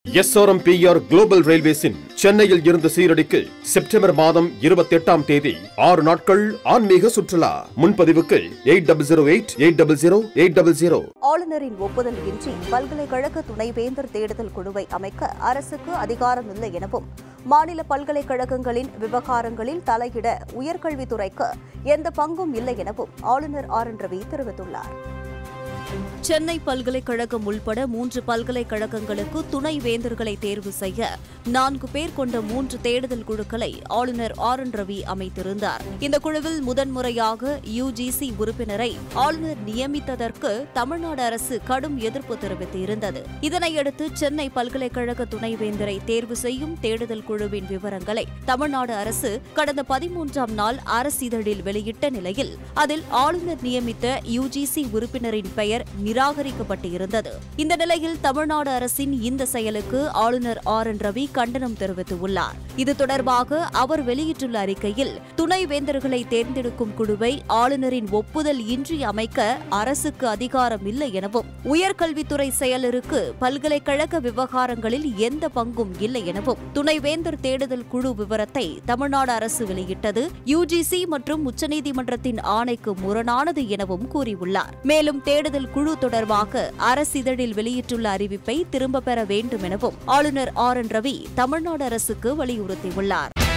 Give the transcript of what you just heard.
SRMPR global ரயில்வேஸின் சென்னையில் இருந்து சீரடிக்கு September மாதம் இருபத்தி எட்டாம் தேதி ஆறு நாட்கள் ஆன்மீக சுற்றுலா முன்பதிவுக்கு eight double zero eight eight double zero eight double zero ஆளுநரின் ஒப்புதல் இன்றி பல்கலைக்கழக துணைவேந்தர் தேடுதல் குழுவை அமைக்க அரசுக்கு அதிகாரம் இல்லை எனவும் மாநில பல்கலைக்கழகங்களின் விவகாரங்களில் தலையிட உயர்கல்வித்துறைக்கு எந்த பங்கும் இல்லை எனவும் ஆளுநர் ஆர் என் ரவி தெரிவித்துள்ளார் சென்னை பல்கலைக்கழகம் உள்பட மூன்று பல்கலைக்கழகங்களுக்கு துணை வேந்தர்களை தேர்வு செய்ய நான்கு பேர் கொண்ட மூன்று தேடுதல் குழுக்களை ஆளுநர் ஆர் என் ரவி அமைத்திருந்தார் இந்த குழுவில் முதன்முறையாக யுஜிசி உறுப்பினரை ஆளுநர் நியமித்ததற்கு தமிழ்நாடு அரசு கடும் எதிர்ப்பு தெரிவித்திருந்தது இதனையடுத்து சென்னை பல்கலைக்கழக துணைவேந்தரை தேர்வு செய்யும் தேடுதல் குழுவின் விவரங்களை தமிழ்நாடு அரசு கடந்த பதிமூன்றாம் நாள் அரசிதழில் வெளியிட்ட நிலையில் அதில் ஆளுநர் நியமித்த யுஜிசி உறுப்பினரின் பெயர் நிராகரிக்கப்பட்டிருந்தது இந்த நிலையில் தமிழ்நாடு அரசின் இந்த செயலுக்கு ஆளுநர் ஆர் என் ரவி கண்டனம் தெரிவித்துள்ளார் இது தொடர்பாக அவர் வெளியிட்டுள்ள அறிக்கையில் துணை வேந்தர்களை தேர்ந்தெடுக்கும் குழுவை ஆளுநரின் ஒப்புதல் இன்றி அமைக்க அரசுக்கு அதிகாரம் இல்லை எனவும் உயர்கல்வித்துறை செயலருக்கு பல்கலைக்கழக விவகாரங்களில் எந்த பங்கும் இல்லை எனவும் துணைவேந்தர் தேடுதல் குழு விவரத்தை தமிழ்நாடு அரசு வெளியிட்டது யுஜிசி மற்றும் உச்சநீதிமன்றத்தின் ஆணைக்கு முரணானது எனவும் கூறியுள்ளார் மேலும் தேடுதல் குழு தொடர்பாக அரசிதழில் வெளியிட்டுள்ள அறிவிப்பை திரும்பப் பெற வேண்டும் எனவும் ஆளுநர் ஆர் என் ரவி தமிழ்நாடு அரசுக்கு வலியுறுத்தியுள்ளார்